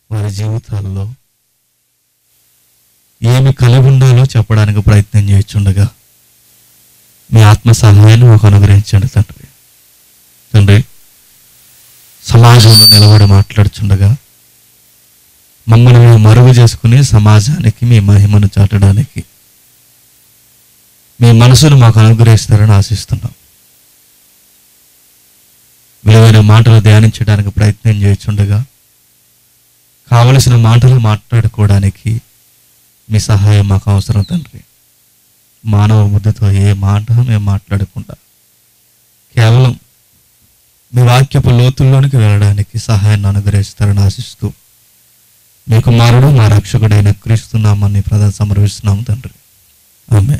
వారి జీవితాల్లో ఏమి కలిగి ఉండాలో చెప్పడానికి ప్రయత్నం చేయొచ్చుండగా మీ ఆత్మ సహాయాన్ని మాకు అనుగ్రహించండి తండ్రి తండ్రి సమాజంలో నిలబడి మాట్లాడుచుండగా మమ్మల్ని మేము మరుగు చేసుకుని సమాజానికి మీ మహిమను చాటడానికి మీ మనసును మాకు అనుగ్రహిస్తారని ఆశిస్తున్నాం విలువైన మాటలు ధ్యానించడానికి ప్రయత్నం చేయుచుండగా కావలసిన మాటలు మాట్లాడుకోవడానికి మీ సహాయం మాకు అవసరం తండ్రి మానవ బుద్ధితో ఏ మాట మేము మాట్లాడకుండా కేవలం మీ వాక్యపు లోతుల్లోనికి వెళ్ళడానికి సహాయాన్ని అనుగ్రహిస్తారని ఆశిస్తూ మీ కుమారుడు మా రక్షకుడైన క్రీస్తున్నామని ప్రధాన సమర్పిస్తున్నాము తండ్రి ఆమె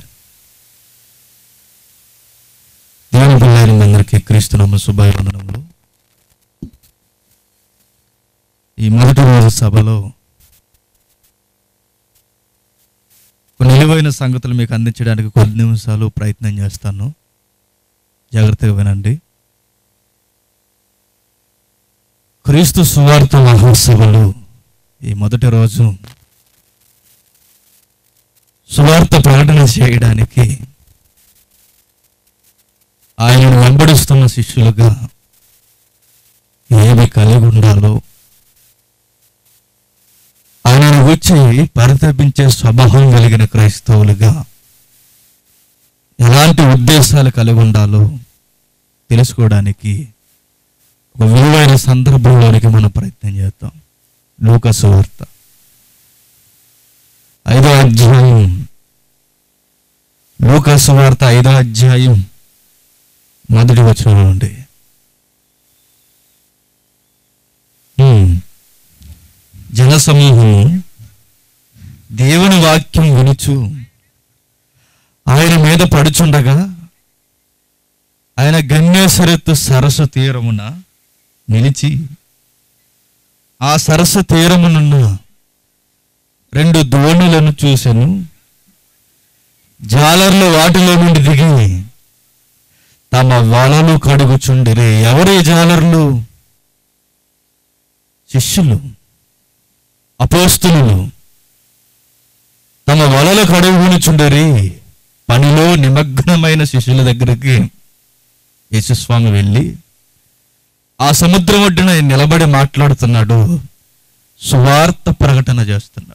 దేవుని పిల్లలు మీ అందరికీ క్రీస్తునామ శుభాభివందనములు ఈ మొదటి రోజు సభలో కొన్ని విలువైన సంగతులు మీకు అందించడానికి కొద్ది నిమిషాలు ప్రయత్నం చేస్తాను జాగ్రత్తగా వినండి క్రీస్తు సువార్త మహోత్సవాలు ఈ మొదటి రోజు సువార్త ప్రకటన చేయడానికి ఆయనను వెంబడిస్తున్న శిష్యులుగా ఏమి కలిగి ఉండాలో ఆయనను వచ్చి పరితపించే స్వభావం కలిగిన క్రైస్తవులుగా ఎలాంటి ఉద్దేశాలు కలిగి ఉండాలో తెలుసుకోవడానికి ఒక విలువైన సందర్భంలోనికి మనం ప్రయత్నం చేద్దాం లూకసు వార్త ఐదో అధ్యాయం లూకసు వార్త ఐదో అధ్యాయం మొదటి వచనం నుండి హ్మ్. జనసమూహము దేవుని వాక్యం వినుచు ఆయన మీద పడుచుండగా ఆయన గన్నేసరెత్తు సరస్సు తీరమున నిలిచి ఆ సరస్సు తీరమునున్న రెండు దోణులను చూసెను జాలర్లు వాటిలో నుండి దిగి తమ వలలు కడుగుచుండిరి ఎవరి జాలర్లు శిష్యులు అపోస్తులు తమ వలలు కడుగునిచుండరి పనిలో నిమగ్నమైన శిష్యుల దగ్గరికి యేసుస్వామి వెళ్ళి ఆ సముద్రం ఒడ్డున నిలబడి మాట్లాడుతున్నాడు సువార్త ప్రకటన చేస్తున్నాడు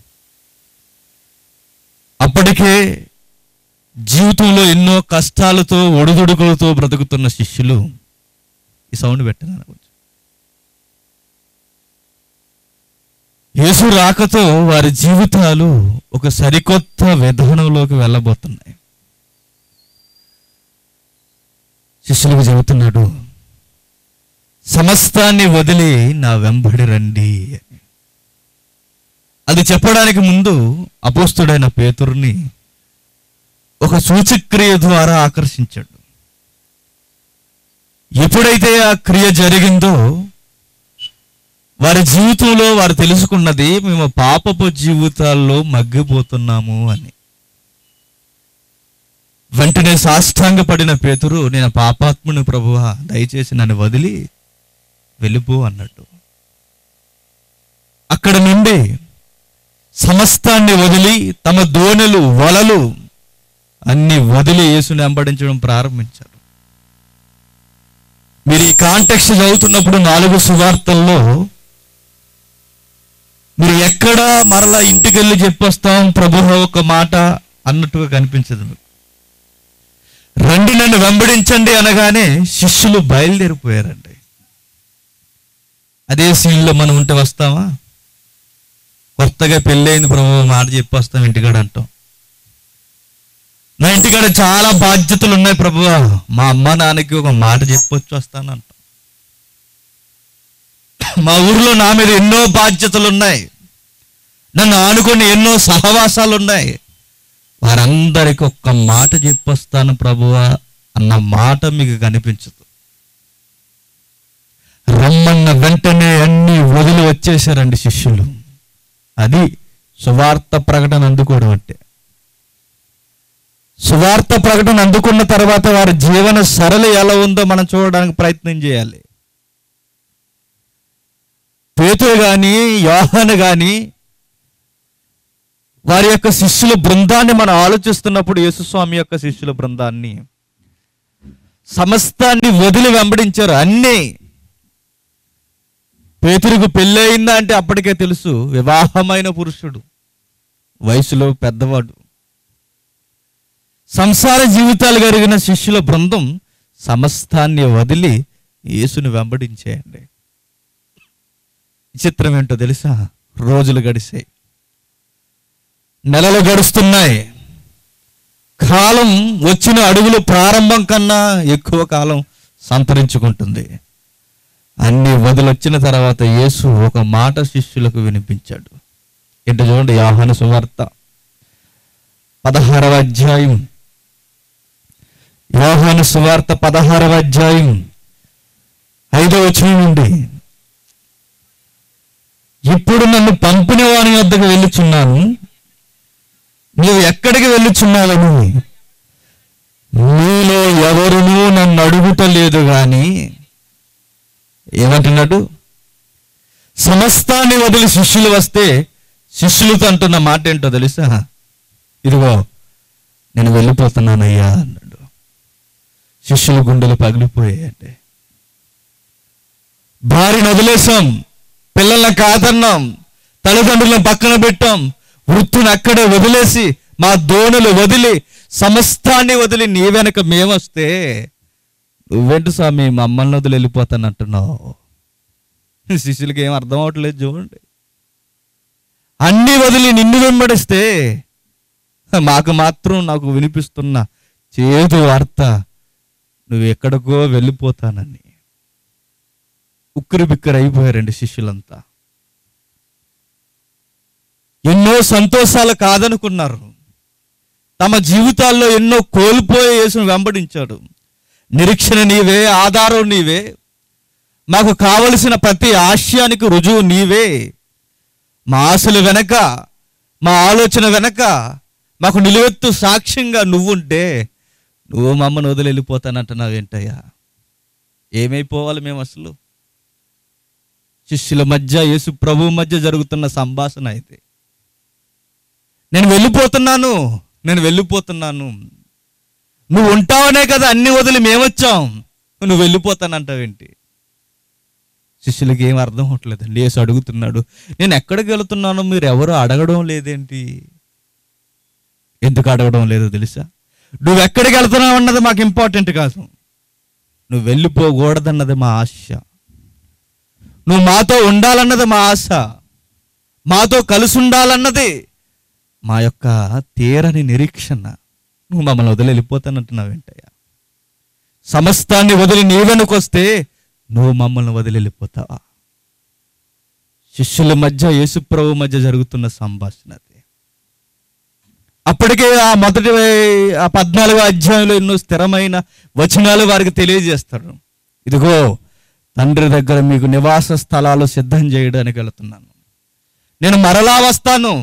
అప్పటికే జీవితంలో ఎన్నో కష్టాలతో ఒడిదుడుకులతో బ్రతుకుతున్న శిష్యులు ఈ సౌండ్ పెట్టిన యేసు రాకతో వారి జీవితాలు ఒక సరికొత్త విధానంలోకి వెళ్ళబోతున్నాయి శిష్యులకు చెబుతున్నాడు సమస్తాన్ని వదిలి నా వెంబడి రండి అని అది చెప్పడానికి ముందు అపోస్తుడైన పేతురుని ఒక సూచక్రియ ద్వారా ఆకర్షించాడు ఎప్పుడైతే ఆ క్రియ జరిగిందో వారి జీవితంలో వారు తెలుసుకున్నది మేము పాపపు జీవితాల్లో మగ్గిపోతున్నాము అని వెంటనే సాష్టాంగపడిన పేతురు నేను పాపాత్ముని ప్రభువా దయచేసి నన్ను వదిలి వెళ్ళిపో అన్నట్టు అక్కడ నుండి సమస్తాన్ని వదిలి తమ దోణెలు వలలు అన్ని వదిలి యేసుని వెంబడించడం ప్రారంభించారు మీరు ఈ కాంటెక్స్ట్ చదువుతున్నప్పుడు నాలుగు సువార్తల్లో మీరు ఎక్కడా మరలా ఇంటికి వెళ్ళి చెప్పొస్తాం ప్రభు ఒక మాట అన్నట్టుగా కనిపించదు మీకు రండి నన్ను వెంబడించండి అనగానే శిష్యులు బయలుదేరిపోయారండి అదే సీన్లో మనం ఉంటే వస్తామా కొత్తగా పెళ్ళైంది ప్రభు మాట చెప్పొస్తాం ఇంటికాడ అంటాం నా ఇంటికాడ చాలా బాధ్యతలు ఉన్నాయి ప్రభు మా అమ్మ నాన్నకి ఒక మాట చెప్పొచ్చు వస్తాను అంటాం మా ఊర్లో నా మీద ఎన్నో బాధ్యతలు ఉన్నాయి నన్ను ఆనుకొని ఎన్నో సహవాసాలు ఉన్నాయి వారందరికి ఒక్క మాట చెప్పొస్తాను ప్రభువా అన్న మాట మీకు కనిపించదు రమ్మన్న వెంటనే అన్ని వదిలి వచ్చేసారండి శిష్యులు అది సువార్త ప్రకటన అందుకోవడం అంటే సువార్త ప్రకటన అందుకున్న తర్వాత వారి జీవన సరళి ఎలా ఉందో మనం చూడడానికి ప్రయత్నం చేయాలి పేతురు గాని యోహాను గాని వారి యొక్క శిష్యుల బృందాన్ని మనం ఆలోచిస్తున్నప్పుడు యేసుస్వామి యొక్క శిష్యుల బృందాన్ని సమస్తాన్ని వదిలి వెంబడించారు అన్నీ పేతురుకు పెళ్ళయిందా అంటే అప్పటికే తెలుసు వివాహమైన పురుషుడు వయసులో పెద్దవాడు సంసార జీవితాలు కలిగిన శిష్యుల బృందం సమస్తాన్ని వదిలి యేసుని వెంబడించేయండి చిత్రం ఏంటో తెలుసా రోజులు గడిచాయి నెలలు గడుస్తున్నాయి కాలం వచ్చిన అడుగులు ప్రారంభం కన్నా ఎక్కువ కాలం సంతరించుకుంటుంది అన్ని వదిలొచ్చిన తర్వాత యేసు ఒక మాట శిష్యులకు వినిపించాడు ఏంటో చూడండి యాహాను సువార్త పదహారవ అధ్యాయం యోహాను సువార్త పదహారవ అధ్యాయం ఐదవ వచనం నుండి ఇప్పుడు నన్ను పంపిన వాని వద్దకు వెళ్ళుచున్నాను నీవు ఎక్కడికి వెళ్ళుచున్నావని నీలో ఎవరునూ నన్ను అడుగుటలేదు గాని ఏమంటున్నాడు సమస్తాన్ని వదిలి శిష్యులు వస్తే శిష్యులతో అంటున్న మాట ఏంటో తెలుసా ఇదిగో నేను వెళ్ళిపోతున్నానయ్యా అన్నాడు శిష్యుల గుండెలు పగిలిపోయాయండి భార్యను వదిలేసాం పిల్లల్ని కాదన్నాం తల్లిదండ్రులను పక్కన పెట్టాం వృత్తిని అక్కడే వదిలేసి మా దోణులు వదిలి సమస్తాన్ని వదిలి నీ వెనక మేమొస్తే నువ్వేంటి స్వామి మమ్మల్ని వదిలి వెళ్ళిపోతానంటున్నావు శిష్యులకి ఏం అర్థం అవట్లేదు చూడండి అన్ని వదిలి నిన్ను వెంబడిస్తే మాకు మాత్రం నాకు వినిపిస్తున్న చేదు వార్త నువ్వు ఎక్కడికో వెళ్ళిపోతానని ఉక్కిరి బిక్కిరి అయిపోయారండి శిష్యులంతా ఎన్నో సంతోషాలు కాదనుకున్నారు తమ జీవితాల్లో ఎన్నో కోల్పోయే యేసును వెంబడించాడు నిరీక్షణ నీవే ఆధారం నీవే మాకు కావలసిన ప్రతి ఆశయానికి రుజువు నీవే మా ఆశలు వెనక మా ఆలోచన వెనక మాకు నిలువెత్తు సాక్ష్యంగా నువ్వుంటే నువ్వు మమ్మల్ని వదిలి వెళ్ళిపోతానంటున్నావేంటయ్యా ఏమైపోవాలి మేము అసలు శిష్యుల మధ్య యేసు ప్రభు మధ్య జరుగుతున్న సంభాషణ అయితే నేను వెళ్ళిపోతున్నాను నేను వెళ్ళిపోతున్నాను నువ్వు ఉంటావనే కదా అన్ని వదిలి మేమొచ్చాం నువ్వు వెళ్ళిపోతానంటావేంటి శిష్యులకి ఏం అర్థం అవట్లేదండి యేసు అడుగుతున్నాడు నేను ఎక్కడికి వెళుతున్నానో మీరు ఎవరు అడగడం లేదేంటి ఎందుకు అడగడం లేదో తెలుసా నువ్వు ఎక్కడికి వెళ్తున్నావు అన్నది మాకు ఇంపార్టెంట్ కాదు నువ్వు వెళ్ళిపోకూడదన్నది మా ఆశ నువ్వు మాతో ఉండాలన్నది మా ఆశ మాతో కలిసి ఉండాలన్నది మా యొక్క తీరని నిరీక్షణ నువ్వు మమ్మల్ని వదిలి వెళ్ళిపోతానంటున్నావు ఏంటయ్యా సమస్తాన్ని వదిలి నీ వెనుకొస్తే నువ్వు మమ్మల్ని వదిలి వెళ్ళిపోతావా శిష్యుల మధ్య యేసుప్రభు మధ్య జరుగుతున్న సంభాషణ అది అప్పటికే ఆ మొదటి ఆ పద్నాలుగో అధ్యాయంలో ఎన్నో స్థిరమైన వచనాలు వారికి తెలియజేస్తారు ఇదిగో తండ్రి దగ్గర మీకు నివాస స్థలాలు సిద్ధం చేయడానికి వెళుతున్నాను నేను మరలా వస్తాను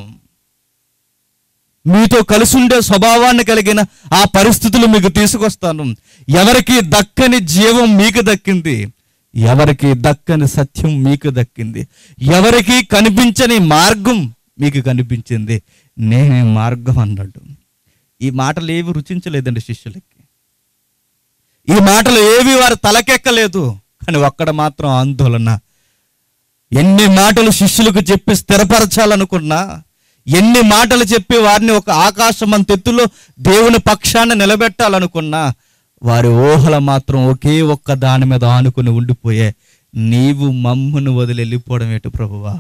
మీతో కలిసి ఉండే స్వభావాన్ని కలిగిన ఆ పరిస్థితులు మీకు తీసుకొస్తాను ఎవరికి దక్కని జీవం మీకు దక్కింది ఎవరికి దక్కని సత్యం మీకు దక్కింది ఎవరికి కనిపించని మార్గం మీకు కనిపించింది నేనే మార్గం అన్నాడు ఈ మాటలు ఏవి రుచించలేదండి శిష్యులకి ఈ మాటలు ఏవి వారు తలకెక్కలేదు కానీ ఒక్కడ మాత్రం ఆందోళన ఎన్ని మాటలు శిష్యులకు చెప్పి స్థిరపరచాలనుకున్నా ఎన్ని మాటలు చెప్పి వారిని ఒక ఆకాశమంతెత్తులో దేవుని పక్షాన నిలబెట్టాలనుకున్నా వారి ఊహల మాత్రం ఒకే ఒక్క దాని మీద ఆనుకుని ఉండిపోయే నీవు మమ్మును వదిలి వెళ్ళిపోవడం ఏంటి ప్రభువా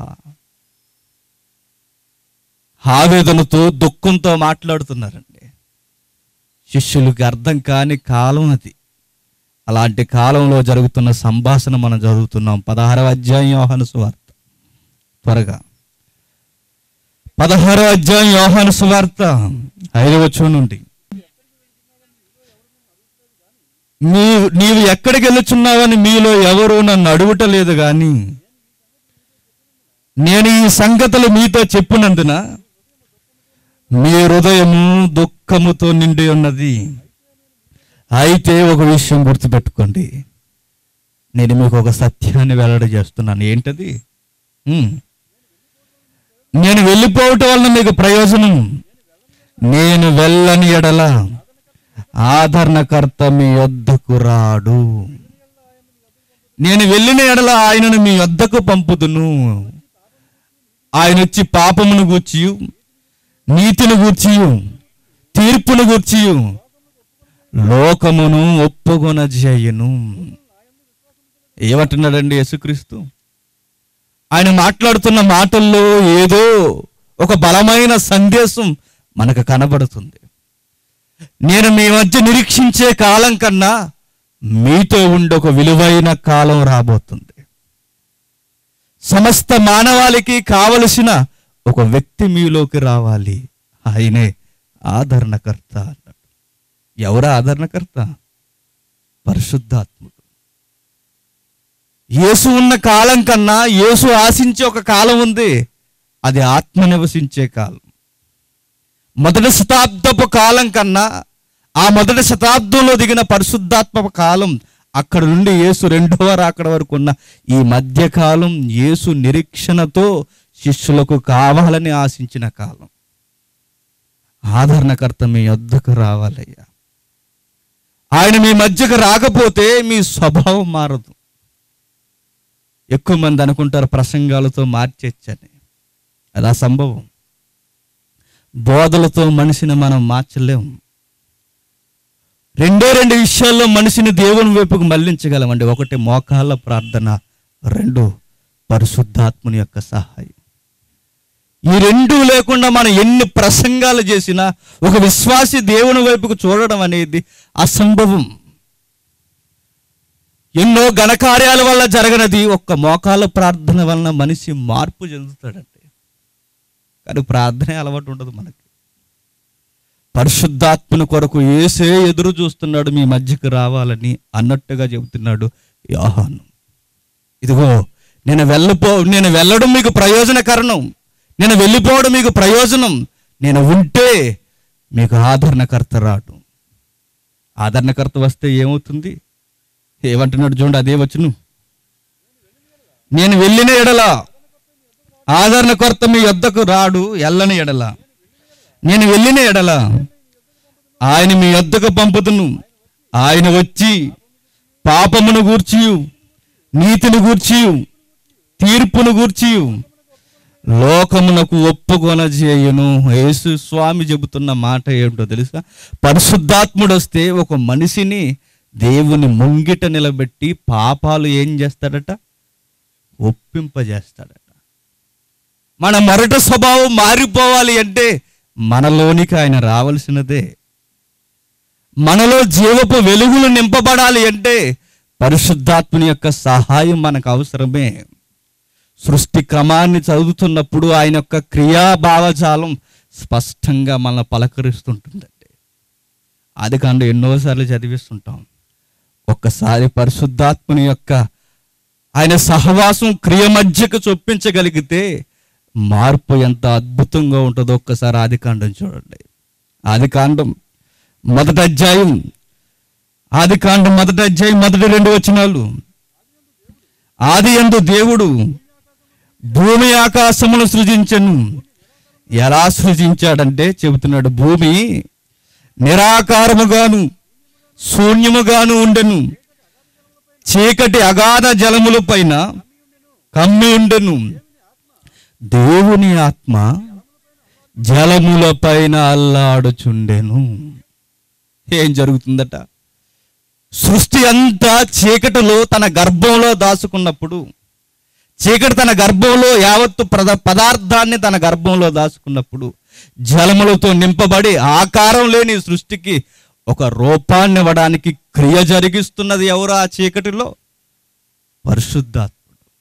ఆవేదనతో దుఃఖంతో మాట్లాడుతున్నారండి శిష్యులకి అర్థం కాని కాలం అది అలాంటి కాలంలో జరుగుతున్న సంభాషణ మనం చదువుతున్నాం పదహారవ అధ్యాయం యోహాను సువార్త త్వరగా పదహారవ అధ్యాయం యోహాను సువార్త ఐదవ వచనం నుండి నీవు నీవు ఎక్కడికి వెళ్ళుచున్నావని మీలో ఎవరు నన్ను అడుగుటలేదు గాని నేను ఈ సంగతులు మీతో చెప్పినందున మీ హృదయము దుఃఖముతో నిండి ఉన్నది అయితే ఒక విషయం గుర్తుపెట్టుకోండి నేను మీకు ఒక సత్యాన్ని వెల్లడి చేస్తున్నాను ఏంటది ఉమ్. నేను వెళ్ళిపోవటం వలన మీకు ప్రయోజనం నేను వెళ్ళని ఎడల ఆదరణకర్త మీ యొద్దకు రాడు నేను వెళ్ళిన ఎడల ఆయనను మీ యొద్దకు పంపుదును ఆయన వచ్చి పాపమును గూర్చియు నీతిని గూర్చియు తీర్పును గూర్చియు లోకమును ఒప్పుకొన చేయను ఏమంటున్నాడండి యేసుక్రీస్తు ఆయన మాట్లాడుతున్న మాటల్లో ఏదో ఒక బలమైన సందేశం మనకు కనబడుతుంది నేను మీ మధ్య నిరీక్షించే కాలం కన్నా మీతో ఉండే ఒక విలువైన కాలం రాబోతుంది సమస్త మానవాళికి కావలసిన ఒక వ్యక్తి మీలోకి రావాలి ఆయనే ఆదరణకర్త అన్నాడు ఎవరు ఆదరణకర్త పరిశుద్ధాత్ముడు యేసు ఉన్న కాలం కన్నా యేసు ఆశించే ఒక కాలం ఉంది అది ఆత్మ నివసించే కాలం మొదటి శతాబ్దపు కాలం కన్నా ఆ మొదటి శతాబ్దంలో దిగిన పరిశుద్ధాత్మ కాలం అక్కడ నుండి యేసు రెండవ రాకడ వరకు ఉన్న ఈ మధ్య కాలం యేసు నిరీక్షణతో శిష్యులకు కావాలని ఆశించిన కాలం ఆదరణకర్త మీ వద్దకు రావాలయ్యా ఆయన మీ మధ్యకు రాకపోతే మీ స్వభావం మారదు ఎక్కువ మంది అనుకుంటారు ప్రసంగాలతో మార్చేచ్చని అది అసంభవం బోధలతో మనిషిని మనం మార్చలేం రెండే రెండు విషయాల్లో మనిషిని దేవుని వైపుకు మళ్లించగలమండి ఒకటి మోకాళ్ళ ప్రార్థన రెండు పరిశుద్ధాత్ముని యొక్క సహాయం ఈ రెండు లేకుండా మనం ఎన్ని ప్రసంగాలు చేసినా ఒక విశ్వాసి దేవుని వైపుకు చూడడం అనేది అసంభవం ఎన్నో ఘనకార్యాల వల్ల జరగనది ఒక్క మోకాళ్ళ ప్రార్థన వలన మనిషి మార్పు చెందుతాడండి కానీ ప్రార్థనే అలవాటు ఉండదు మనకి పరిశుద్ధాత్మను కొరకు ఏసే ఎదురు చూస్తున్నాడు మీ మధ్యకు రావాలని అన్నట్టుగా చెబుతున్నాడు యోహాను ఇదిగో నేను వెళ్ళిపో నేను వెళ్ళడం మీకు ప్రయోజనకరణం నేను వెళ్ళిపోవడం మీకు ప్రయోజనం నేను ఉంటే మీకు ఆదరణకర్త రాడు ఆదరణకర్త వస్తే ఏమవుతుంది ఏమంటున్నాడు చూడండి అదే వచ్చును నేను వెళ్ళిన ఎడల ఆదరణకర్త మీ యొద్దకు రాడు ఎల్లని ఎడల నేను వెళ్ళిన ఎడల ఆయన మీ యొద్దకు పంపుతును ఆయన వచ్చి పాపమును గూర్చియు నీతిని గూర్చియు తీర్పును గూర్చియు లోకమునకు ఒప్పుకొన చేయును యేసు స్వామి చెబుతున్న మాట ఏమిటో తెలుసా పరిశుద్ధాత్ముడు వస్తే ఒక మనిషిని దేవుని ముంగిట నిలబెట్టి పాపాలు ఏం చేస్తాడట ఒప్పింపజేస్తాడట మన మరట స్వభావం మారిపోవాలి అంటే మనలోనికి ఆయన రావలసినదే మనలో జీవపు వెలుగులు నింపబడాలి అంటే పరిశుద్ధాత్మని యొక్క సహాయం మనకు అవసరమే సృష్టి క్రమాన్ని చదువుతున్నప్పుడు ఆయన యొక్క క్రియా భావజాలం స్పష్టంగా మన పలకరిస్తుంటుందండి అది కాండ ఎన్నోసార్లు చదివిస్తుంటాం ఒక్కసారి పరిశుద్ధాత్మని యొక్క ఆయన సహవాసం క్రియ మధ్యకు చొప్పించగలిగితే మార్పు ఎంత అద్భుతంగా ఉంటుందో ఒక్కసారి ఆది కాండం చూడండి ఆది కాండం మొదటి అధ్యాయం ఆది కాండం మొదటి అధ్యాయం మొదటి రెండు వచనాలు ఆది ఎందు దేవుడు భూమి ఆకాశమును సృజించను ఎలా సృజించాడంటే చెబుతున్నాడు భూమి నిరాకారముగాను శూన్యముగాను ఉండెను చీకటి అగాధ జలముల పైన కమ్మి ఉండెను దేవుని ఆత్మ జలముల పైన అల్లాడుచుండెను ఏం జరుగుతుందట సృష్టి అంతా చీకటిలో తన గర్భంలో దాచుకున్నప్పుడు చీకటి తన గర్భంలో యావత్తు ప్రద పదార్థాన్ని తన గర్భంలో దాచుకున్నప్పుడు జలములతో నింపబడి ఆకారం లేని సృష్టికి ఒక రూపాన్ని ఇవ్వడానికి క్రియ జరిగిస్తున్నది ఎవరు ఆ చీకటిలో పరిశుద్ధాత్ముడు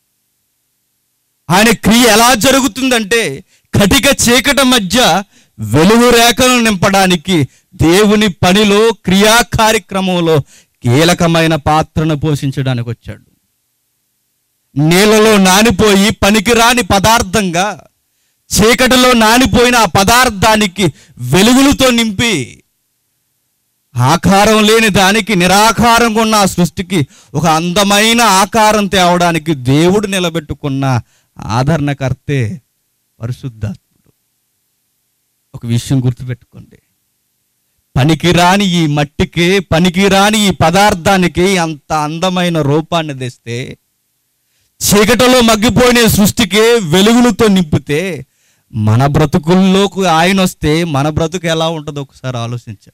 ఆయన క్రియ ఎలా జరుగుతుందంటే కటిక చీకటి మధ్య వెలుగు రేఖను నింపడానికి దేవుని పనిలో క్రియా కార్యక్రమంలో కీలకమైన పాత్రను పోషించడానికి వచ్చాడు నీళ్ళలో నానిపోయి పనికిరాని పదార్థంగా చీకటిలో నానిపోయిన ఆ పదార్థానికి వెలుగులతో నింపి ఆకారం లేని దానికి నిరాకారంగా ఉన్న ఆ సృష్టికి ఒక అందమైన ఆకారం తేవడానికి దేవుడు నిలబెట్టుకున్న ఆదరణకర్తే పరిశుద్ధాత్ముడు ఒక విషయం గుర్తుపెట్టుకోండి పనికిరాని ఈ మట్టికి పనికిరాని ఈ పదార్థానికి అంత అందమైన రూపాన్ని తెస్తే చీకటిలో మగ్గిపోయిన ఈ సృష్టికి వెలుగులతో నింపితే మన బ్రతుకుల్లోకి ఆయన వస్తే మన బ్రతుకు ఎలా ఉంటుందో ఒకసారి ఆలోచించండి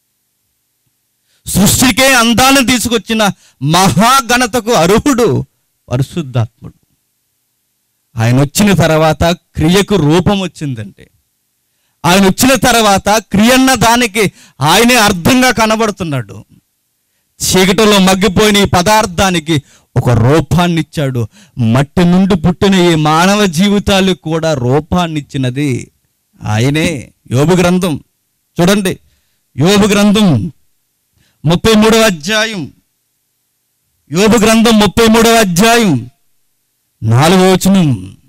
సృష్టికే అందాన్ని తీసుకొచ్చిన మహాఘనతకు అర్హుడు పరిశుద్ధాత్ముడు ఆయన వచ్చిన తర్వాత క్రియకు రూపం వచ్చిందంటే ఆయన వచ్చిన తర్వాత క్రియన్న దానికి ఆయనే అర్థంగా కనబడుతున్నాడు చీకటిలో మగ్గిపోయిన ఈ పదార్థానికి ఒక రూపాన్ని ఇచ్చాడు మట్టి నుండి పుట్టిన ఈ మానవ జీవితాలకు కూడా రూపాన్ని ఇచ్చినది ఆయనే యోబు గ్రంథం చూడండి యోబు గ్రంథం ముప్పై మూడవ అధ్యాయం యోబు గ్రంథం ముప్పై మూడవ అధ్యాయం నాలుగవ వచనం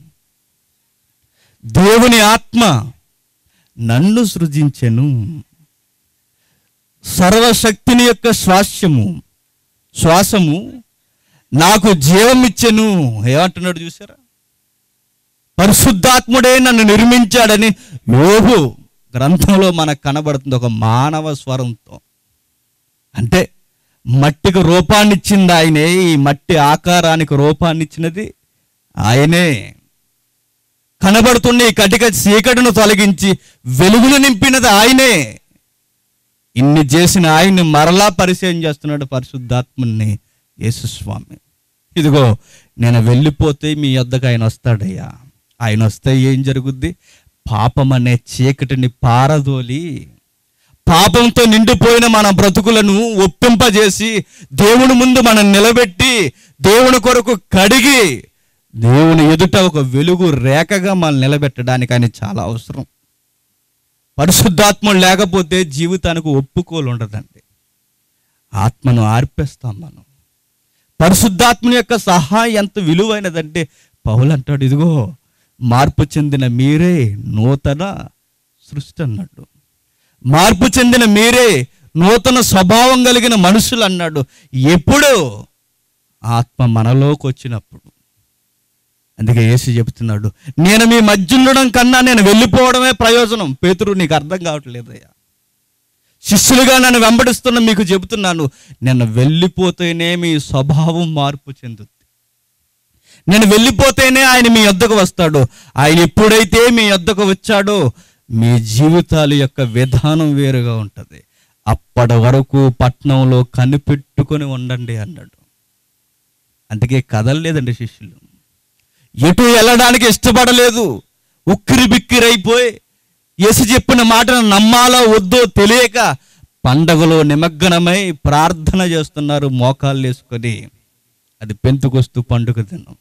దేవుని ఆత్మ నన్ను సృజించెను సర్వశక్తిని యొక్క శ్వాస్యము శ్వాసము నాకు జీవం ఇచ్చెను ఏమంటున్నాడు చూసారా పరిశుద్ధాత్ముడే నన్ను నిర్మించాడని యోగు గ్రంథంలో మనకు కనబడుతుంది ఒక మానవ స్వరంతో అంటే మట్టికి రూపాన్ని ఇచ్చింది ఆయనే ఈ మట్టి ఆకారానికి రూపాన్ని ఇచ్చినది ఆయనే కనబడుతున్న ఈ కటిక చీకటిను తొలగించి వెలుగును నింపినది ఆయనే ఇన్ని చేసిన ఆయన్ని మరలా పరిచయం చేస్తున్నాడు పరిశుద్ధాత్మని యేసుస్వామి ఇదిగో నేను వెళ్ళిపోతే మీ వద్దకు ఆయన వస్తాడయ్యా ఆయన వస్తే ఏం జరుగుద్ది పాపం అనే చీకటిని పారదోలి పాపంతో నిండిపోయిన మన బ్రతుకులను ఒప్పింపజేసి దేవుని ముందు మనం నిలబెట్టి దేవుని కొరకు కడిగి దేవుని ఎదుట ఒక వెలుగు రేఖగా మనం నిలబెట్టడానికి ఆయన చాలా అవసరం పరిశుద్ధాత్మ లేకపోతే జీవితానికి ఒప్పుకోలు ఉండదండి ఆత్మను ఆర్పేస్తాం మనం పరిశుద్ధాత్మని యొక్క సహాయం ఎంత విలువైనదంటే పౌలు అంటాడు ఇదిగో మార్పు చెందిన మీరే నూతన సృష్టి అన్నాడు మార్పు చెందిన మీరే నూతన స్వభావం కలిగిన మనుషులు అన్నాడు ఎప్పుడు ఆత్మ మనలోకి వచ్చినప్పుడు అందుకే యేసు చెప్తున్నాడు నేను మీ మధ్య ఉండడం కన్నా నేను వెళ్ళిపోవడమే ప్రయోజనం పేతురు నీకు అర్థం కావట్లేదయ్యా శిష్యులుగా నన్ను వెంబడిస్తున్న మీకు చెబుతున్నాను నేను వెళ్ళిపోతేనే మీ స్వభావం మార్పు చెందుద్ది నేను వెళ్ళిపోతేనే ఆయన మీ వద్దకు వస్తాడు ఆయన ఎప్పుడైతే మీ వద్దకు వచ్చాడో మీ జీవితాల యొక్క విధానం వేరుగా ఉంటుంది అప్పటి వరకు పట్నంలో కనిపెట్టుకొని ఉండండి అన్నాడు అందుకే కదలలేదండి శిష్యులు ఎటు వెళ్ళడానికి ఇష్టపడలేదు ఉక్కిరి బిక్కిరైపోయి యేసు చెప్పిన మాటను నమ్మాలో వద్దో తెలియక పండగలో నిమగ్నమై ప్రార్థన చేస్తున్నారు మోకాళ్ళు వేసుకొని అది పెంతుకొస్తూ పండుగ దినం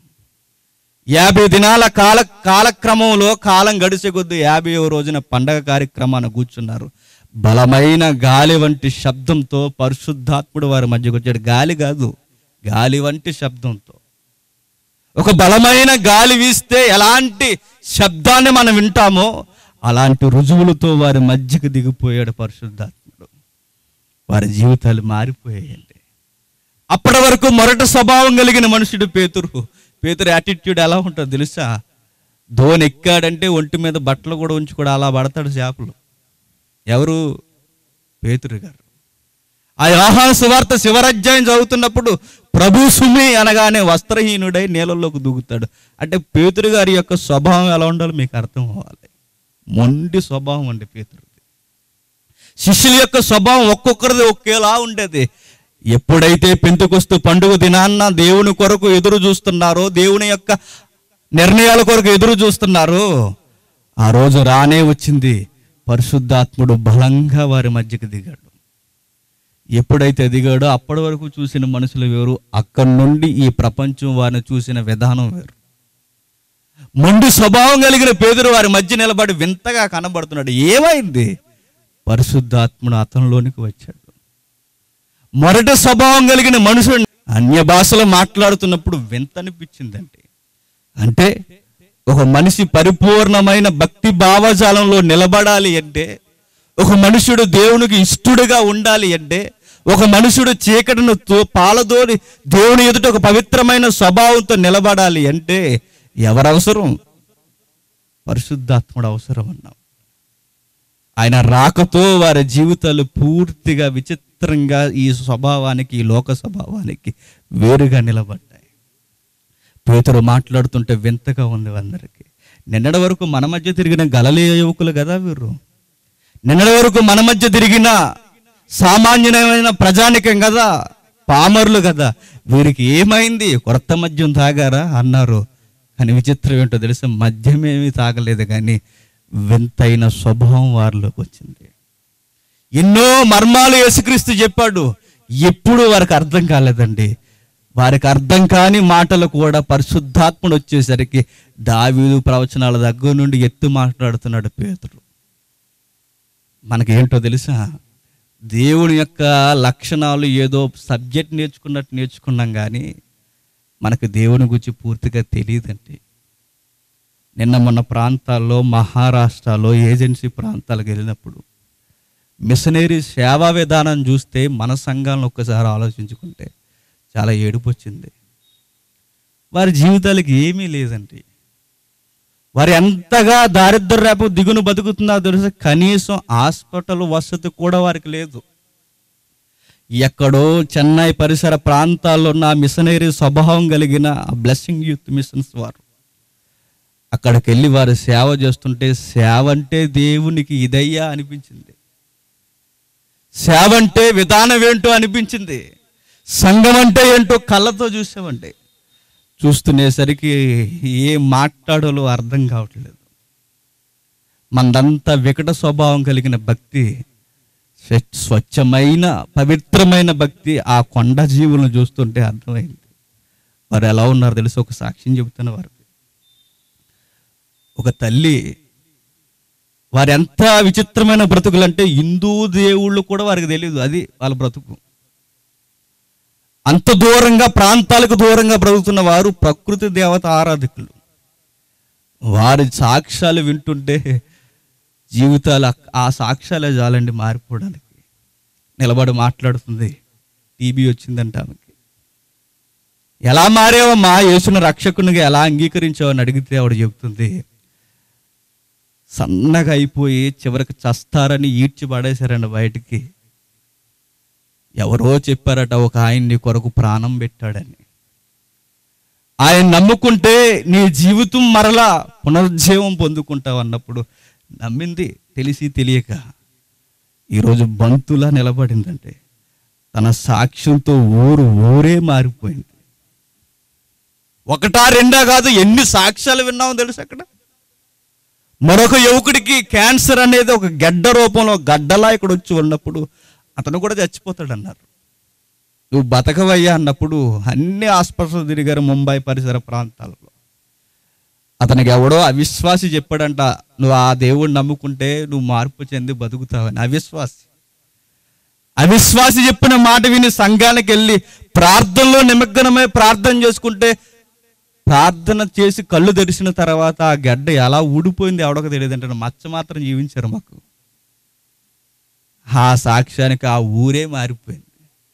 యాభై దినాల కాల కాలక్రమంలో కాలం గడిచే కొద్ది యాభై రోజున పండగ కార్యక్రమాన్ని కూర్చున్నారు బలమైన గాలి వంటి శబ్దంతో పరిశుద్ధాత్ముడు వారి మధ్యకు వచ్చాడు గాలి కాదు గాలి వంటి శబ్దంతో ఒక బలమైన గాలి వీస్తే ఎలాంటి శబ్దాన్ని మనం వింటామో అలాంటి రుజువులతో వారి మధ్యకు దిగిపోయాడు పరిశుద్ధాత్ముడు వారి జీవితాలు మారిపోయాయండి అప్పటి వరకు మొరట స్వభావం కలిగిన మనుషుడు పేతురు పేతురు యాటిట్యూడ్ ఎలా ఉంటుందో తెలుసా ధోని ఎక్కాడంటే ఒంటి మీద బట్టలు కూడా ఉంచి కూడా అలా పడతాడు చేపలు ఎవరు పేతురు గారు ఆ యోహాన సువార్త శివరాజ్యాయం చదువుతున్నప్పుడు ప్రభు సుమి అనగానే వస్త్రహీనుడై నీళ్ళలోకి దూకుతాడు అంటే పేతురు గారి యొక్క స్వభావం ఎలా ఉండాలో మీకు అర్థం అవ్వాలి మొండి స్వభావం అండి పేతురుది శిష్యుల యొక్క స్వభావం ఒక్కొక్కరిది ఒకేలా ఉండేది ఎప్పుడైతే పెంతుకొస్తూ పండుగ దినాన్న దేవుని కొరకు ఎదురు చూస్తున్నారో దేవుని యొక్క నిర్ణయాల కొరకు ఎదురు చూస్తున్నారో ఆ రోజు రానే వచ్చింది పరిశుద్ధాత్ముడు బలంగా వారి మధ్యకి దిగాడు ఎప్పుడైతే దిగాడో అప్పటి వరకు చూసిన మనుషులు వేరు అక్కడి నుండి ఈ ప్రపంచం వారిని చూసిన విధానం వేరు మొండి స్వభావం కలిగిన పేదరు వారి మధ్య నిలబడి వింతగా కనబడుతున్నాడు ఏమైంది పరిశుద్ధాత్ముడు అతనిలోనికి వచ్చాడు మొరటి స్వభావం కలిగిన మనుషుడు అన్య భాషలో మాట్లాడుతున్నప్పుడు వింత అనిపించిందండి అంటే ఒక మనిషి పరిపూర్ణమైన భక్తి భావజాలంలో నిలబడాలి అంటే ఒక మనుషుడు దేవునికి ఇష్టడుగా ఉండాలి అంటే ఒక మనుషుడు చీకటిను తో పాలదోని దేవుని ఎదుట ఒక పవిత్రమైన స్వభావంతో నిలబడాలి అంటే ఎవరు అవసరం పరిశుద్ధాత్ముడు అవసరం అన్నాం ఆయన రాకతో వారి జీవితాలు పూర్తిగా విచిత్రంగా ఈ స్వభావానికి ఈ లోక స్వభావానికి వేరుగా నిలబడ్డాయి పేతురు మాట్లాడుతుంటే వింతగా ఉంది అందరికీ నిన్నటి వరకు మన మధ్య తిరిగిన గలలే యువకులు కదా వీరు నిన్నటి వరకు మన మధ్య తిరిగిన సామాన్యమైన ప్రజానికం కదా పామరులు కదా వీరికి ఏమైంది కొత్త మద్యం తాగారా అన్నారు కానీ విచిత్రం ఏంటో తెలుసు మద్యమేమీ తాగలేదు కానీ వింతైన స్వభావం వారిలోకి వచ్చింది ఎన్నో మర్మాలు యేసుక్రీస్తు చెప్పాడు ఎప్పుడు వారికి అర్థం కాలేదండి వారికి అర్థం కాని మాటలు కూడా పరిశుద్ధాత్ముడు వచ్చేసరికి దావీదు ప్రవచనాల దగ్గర నుండి ఎత్తు మాట్లాడుతున్నాడు పేతుడు మనకేంటో తెలుసా దేవుని యొక్క లక్షణాలు ఏదో సబ్జెక్ట్ నేర్చుకున్నట్టు నేర్చుకున్నాం కానీ మనకు దేవుని గురించి పూర్తిగా తెలియదండి నిన్న మొన్న ప్రాంతాల్లో మహారాష్ట్రలో ఏజెన్సీ ప్రాంతాలకు వెళ్ళినప్పుడు మిషనరీ సేవా విధానం చూస్తే మన సంఘాలను ఒక్కసారి ఆలోచించుకుంటే చాలా ఏడుపు వచ్చింది వారి జీవితాలకి ఏమీ లేదండి వారు ఎంతగా దారిద్ర రేపు దిగును బతుకుతుందో తెలుసు కనీసం హాస్పిటల్ వసతి కూడా వారికి లేదు ఎక్కడో చెన్నై పరిసర ప్రాంతాల్లో ఉన్న మిషనరీ స్వభావం కలిగిన బ్లెస్సింగ్ యూత్ మిషన్స్ వారు అక్కడికి వెళ్ళి వారు సేవ చేస్తుంటే సేవ అంటే దేవునికి ఇదయ్యా అనిపించింది సేవ అంటే విధానం ఏంటో అనిపించింది సంఘం అంటే ఏంటో కళ్ళతో చూసామండి చూస్తునేసరికి ఏం మాట్లాడాలో అర్థం కావట్లేదు మనదంతా వికట స్వభావం కలిగిన భక్తి స్వ- స్వచ్ఛమైన పవిత్రమైన భక్తి ఆ కొండ జీవులను చూస్తుంటే అర్థమైంది వారు ఎలా ఉన్నారు తెలిసి ఒక సాక్ష్యం చెబుతాను వారికి ఒక తల్లి వారు ఎంత విచిత్రమైన బ్రతుకులు అంటే హిందూ దేవుళ్ళు కూడా వారికి తెలియదు అది వాళ్ళ బ్రతుకు అంత దూరంగా ప్రాంతాలకు దూరంగా బ్రతుకుతున్న వారు ప్రకృతి దేవత ఆరాధకులు వారి సాక్ష్యాలు వింటుంటే జీవితాలు అక్- ఆ సాక్ష్యాలే చాలండి మారిపోవడానికి నిలబడి మాట్లాడుతుంది టీబీ వచ్చిందంట ఆమెకి ఎలా మారేవమ్మా యేసును రక్షకునిగా ఎలా అంగీకరించావని అడిగితే ఆవిడ చెబుతుంది సన్నగా అయిపోయి చివరికి చస్తారని ఈడ్చి పడేశారండి బయటికి ఎవరో చెప్పారట ఒక ఆయన నీ కొరకు ప్రాణం పెట్టాడని ఆయన నమ్ముకుంటే నీ జీవితం మరలా పునరుజ్జీవం పొందుకుంటావు అన్నప్పుడు నమ్మింది తెలిసి తెలియక ఈరోజు బంతులా నిలబడిందంటే తన సాక్ష్యంతో ఊరు ఊరే మారిపోయింది ఒకటా రెండా కాదు ఎన్ని సాక్ష్యాలు విన్నామో తెలుసు అక్కడ మరొక యువకుడికి క్యాన్సర్ అనేది ఒక గడ్డ రూపంలో గడ్డలా ఇక్కడ వచ్చి ఉన్నప్పుడు అతను కూడా చచ్చిపోతాడు అన్నారు నువ్వు బతకవయ్యా అన్నప్పుడు అన్ని హాస్పిటల్ తిరిగారు ముంబై పరిసర ప్రాంతాలలో అతనికి ఎవడో అవిశ్వాసి చెప్పాడంట నువ్వు ఆ దేవుడిని నమ్ముకుంటే నువ్వు మార్పు చెంది బతుకుతావని అవిశ్వాసి అవిశ్వాసి చెప్పిన మాట విని సంఘానికి వెళ్ళి ప్రార్థనలో నిమగ్నమై ప్రార్థన చేసుకుంటే ప్రార్థన చేసి కళ్ళు తెరిచిన తర్వాత ఆ గడ్డ ఎలా ఊడిపోయింది ఎవడొక తెలియదంటే మచ్చ మాత్రం జీవించారు మాకు ఆ సాక్ష్యానికి ఆ ఊరే మారిపోయింది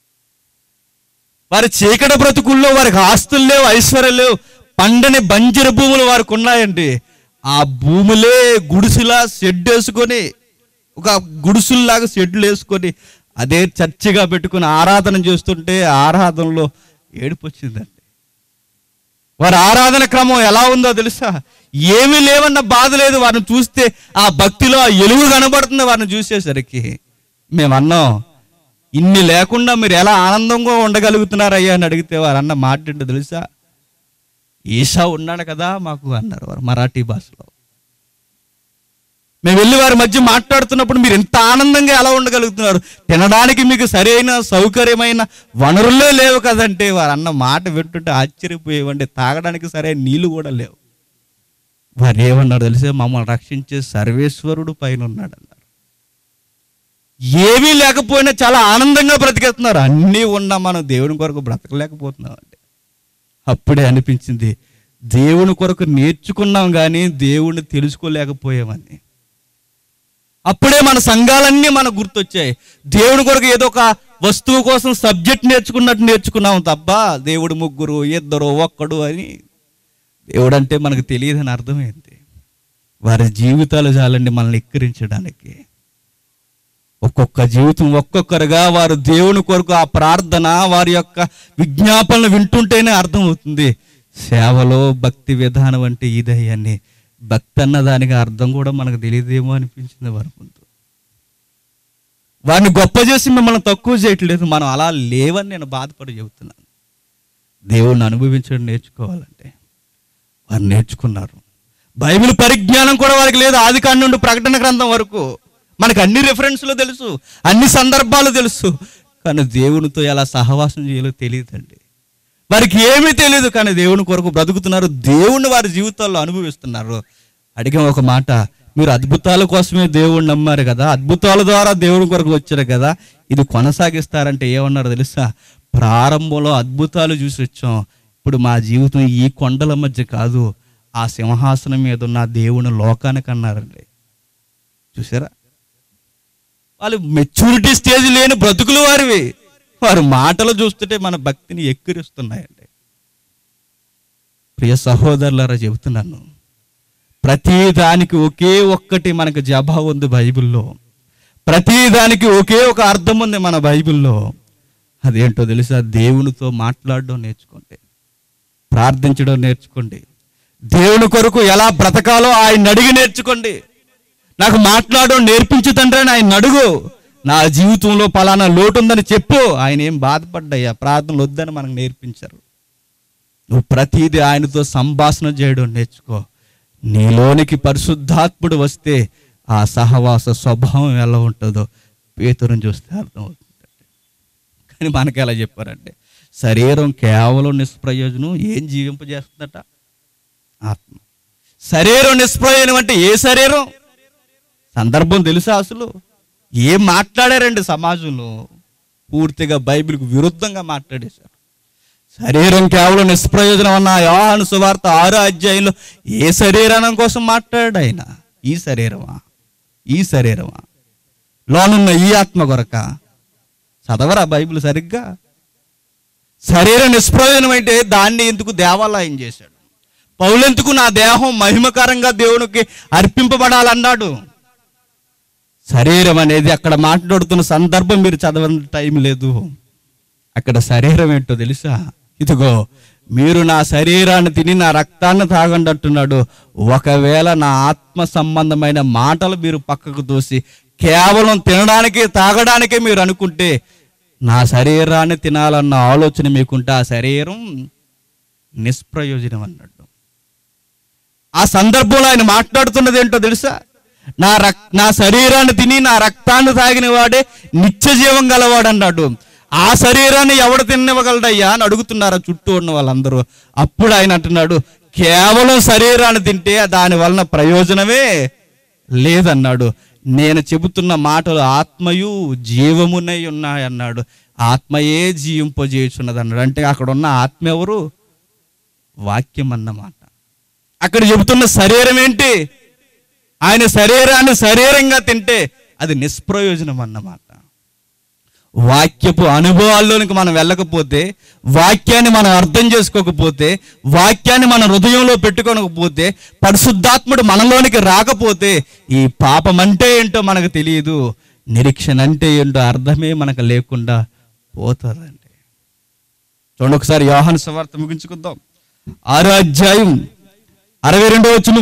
వారి చీకటి బ్రతుకుల్లో వారికి ఆస్తులు లేవు ఐశ్వర్యం లేవు పండని బంజర భూములు వారికి ఉన్నాయండి ఆ భూములే గుడిసెలా షెడ్ వేసుకొని ఒక గుడిసుల్లాగా షెడ్లు వేసుకొని అదే చర్చిగా పెట్టుకుని ఆరాధన చేస్తుంటే ఆరాధనలో ఏడుపు వచ్చిందండి వారి ఆరాధన క్రమం ఎలా ఉందో తెలుసా ఏమీ లేవన్న బాధ లేదు వారిని చూస్తే ఆ భక్తిలో ఆ ఎలుగు కనబడుతుంది వారిని చూసేసరికి మేము అన్నాం ఇన్ని లేకుండా మీరు ఎలా ఆనందంగా ఉండగలుగుతున్నారయ్యా అని అడిగితే వారు అన్న మాట ఏంటో తెలుసా ఈశా ఉన్నాడు కదా మాకు అన్నారు వారు మరాఠీ భాషలో మేము వెళ్ళి వారి మధ్య మాట్లాడుతున్నప్పుడు మీరు ఎంత ఆనందంగా ఎలా ఉండగలుగుతున్నారు తినడానికి మీకు సరైన సౌకర్యమైన వనరులే లేవు కదంటే వారు అన్న మాట వింటుంటే ఆశ్చర్యపోయేవండి తాగడానికి సరైన నీళ్లు కూడా లేవు వారు ఏమన్నారు తెలిసే మమ్మల్ని రక్షించే సర్వేశ్వరుడు పైన ఉన్నాడు అన్నారు ఏమీ లేకపోయినా చాలా ఆనందంగా బ్రతికేస్తున్నారు అన్నీ ఉన్నా మనం దేవుని కొరకు బ్రతకలేకపోతున్నాం అంటే అప్పుడే అనిపించింది దేవుని కొరకు నేర్చుకున్నాం కానీ దేవుణ్ణి తెలుసుకోలేకపోయామని అప్పుడే మన సంఘాలన్నీ మనకు గుర్తొచ్చాయి దేవుని కొరకు ఏదో ఒక వస్తువు కోసం సబ్జెక్ట్ నేర్చుకున్నట్టు నేర్చుకున్నాం తప్ప దేవుడు ముగ్గురు ఇద్దరు ఒక్కడు అని దేవుడు అంటే మనకు తెలియదని అర్థమైంది వారి జీవితాలు చాలండి మనల్ని ఎక్కిరించడానికి ఒక్కొక్క జీవితం ఒక్కొక్కరుగా వారు దేవుని కొరకు ఆ ప్రార్థన వారి యొక్క విజ్ఞాపనలు వింటుంటేనే అర్థమవుతుంది సేవలో భక్తి విధానం అంటే ఇదే అని భక్తి అన్న దానికి అర్థం కూడా మనకు తెలియదేమో అనిపించింది వారి ముందు వారిని గొప్ప చేసి మిమ్మల్ని తక్కువ చేయట్లేదు మనం అలా లేవని నేను బాధపడి చెబుతున్నాను దేవుణ్ణి అనుభవించడం నేర్చుకోవాలంటే వారు నేర్చుకున్నారు బైబిల్ పరిజ్ఞానం కూడా వారికి లేదు ఆది కాండ నుండి ప్రకటన గ్రంథం వరకు మనకు అన్ని రెఫరెన్స్లు తెలుసు అన్ని సందర్భాలు తెలుసు కానీ దేవునితో ఎలా సహవాసం చేయాలో తెలియదండి వారికి ఏమీ తెలియదు కానీ దేవుని కొరకు బ్రతుకుతున్నారు దేవుణ్ణి వారి జీవితాల్లో అనుభవిస్తున్నారు అడిగే ఒక మాట మీరు అద్భుతాల కోసమే దేవుణ్ణి నమ్మారు కదా అద్భుతాల ద్వారా దేవుని కొరకు వచ్చారు కదా ఇది కొనసాగిస్తారంటే ఏమన్నారు తెలుసా ప్రారంభంలో అద్భుతాలు చూసి వచ్చాం ఇప్పుడు మా జీవితం ఈ కొండల మధ్య కాదు ఆ సింహాసనం మీద ఉన్న ఆ దేవుని లోకానికి అన్నారండి చూసారా వాళ్ళు మెచ్యూరిటీ స్టేజ్ లేని బ్రతుకులు వారివి వారి మాటలు చూస్తుంటే మన భక్తిని ఎక్కిరిస్తున్నాయండి ప్రియ సహోదరులారా చెబుతున్నాను ప్రతి దానికి ఒకే ఒక్కటి మనకు జవాబు ఉంది బైబిల్లో ప్రతి దానికి ఒకే ఒక అర్థం ఉంది మన బైబిల్లో అదేంటో తెలుసా దేవునితో మాట్లాడడం నేర్చుకోండి ప్రార్థించడం నేర్చుకోండి దేవుని కొరకు ఎలా బ్రతకాలో ఆయన అడిగి నేర్చుకోండి నాకు మాట్లాడడం నేర్పించు తండ్రి అని ఆయన అడుగు నా జీవితంలో పలానా లోటు ఉందని చెప్పు ఆయన ఏం బాధపడ్డాయా ప్రార్థనలు వద్దని మనకు నేర్పించారు నువ్వు ప్రతిదీ ఆయనతో సంభాషణ చేయడం నేర్చుకో నీలోనికి పరిశుద్ధాత్ముడు వస్తే ఆ సహవాస స్వభావం ఎలా ఉంటుందో పేతురుని చూస్తే అర్థమవుతుంది కానీ మనకి ఎలా చెప్పారంటే శరీరం కేవలం నిష్ప్రయోజనం ఏం జీవింపజేస్తుందట ఆత్మ శరీరం నిష్ప్రయోజనం అంటే ఏ శరీరం సందర్భం తెలుసా అసలు ఏం మాట్లాడారండి సమాజంలో పూర్తిగా బైబిల్కు విరుద్ధంగా మాట్లాడేశారు శరీరం కేవలం నిష్ప్రయోజనం అన్న యోహాను సువార్త ఆరో అధ్యాయంలో ఏ శరీరం కోసం మాట్లాడాడు ఆయన ఈ శరీరమా ఈ శరీరమా లోనున్న ఈ ఆత్మ కొరక చదవరా బైబిల్ సరిగ్గా శరీరం నిష్ప్రయోజనం అంటే దాన్ని ఎందుకు దేవాలయం చేశాడు పౌలెందుకు నా దేహం మహిమకరంగా దేవునికి అర్పింపబడాలన్నాడు శరీరం అనేది అక్కడ మాట్లాడుతున్న సందర్భం మీరు చదవని టైం లేదు అక్కడ శరీరం ఏంటో తెలుసా ఇదిగో మీరు నా శరీరాన్ని తిని నా రక్తాన్ని తాగండి అంటున్నాడు ఒకవేళ నా ఆత్మ సంబంధమైన మాటలు మీరు పక్కకు తోసి కేవలం తినడానికి తాగడానికే మీరు అనుకుంటే నా శరీరాన్ని తినాలన్న ఆలోచన మీకుంటే ఆ శరీరం నిష్ప్రయోజనం అన్నట్టు ఆ సందర్భంలో ఆయన మాట్లాడుతున్నది ఏంటో తెలుసా నా రక్ నా శరీరాన్ని తిని నా రక్తాన్ని తాగిన వాడే నిత్య జీవం గలవాడు అన్నాడు ఆ శరీరాన్ని ఎవడు తినవగలడయ్యా అని అడుగుతున్నారు ఆ చుట్టూ ఉన్న వాళ్ళందరూ అప్పుడు ఆయన అంటున్నాడు కేవలం శరీరాన్ని తింటే దాని వలన ప్రయోజనమే లేదన్నాడు నేను చెబుతున్న మాటలు ఆత్మయు జీవమునై ఉన్నాయన్నాడు ఆత్మయే జీవింపజేయుచున్నది అన్నాడు అంటే అక్కడ ఉన్న ఆత్మ ఎవరు వాక్యం అన్నమాట అక్కడ చెబుతున్న శరీరం ఏంటి ఆయన శరీరాన్ని శరీరంగా తింటే అది నిష్ప్రయోజనం అన్నమాట వాక్యపు అనుభవాల్లోనికి మనం వెళ్ళకపోతే వాక్యాన్ని మనం అర్థం చేసుకోకపోతే వాక్యాన్ని మన హృదయంలో పెట్టుకోనకపోతే పరిశుద్ధాత్ముడు మనలోనికి రాకపోతే ఈ పాపం అంటే ఏంటో మనకు తెలియదు నిరీక్షణ అంటే ఏంటో అర్థమే మనకు లేకుండా పోతుందండి చూడండి ఒకసారి యోహాను సువార్త ముగించుకుందాం ఆరో అధ్యాయం అరవై రెండో వచనం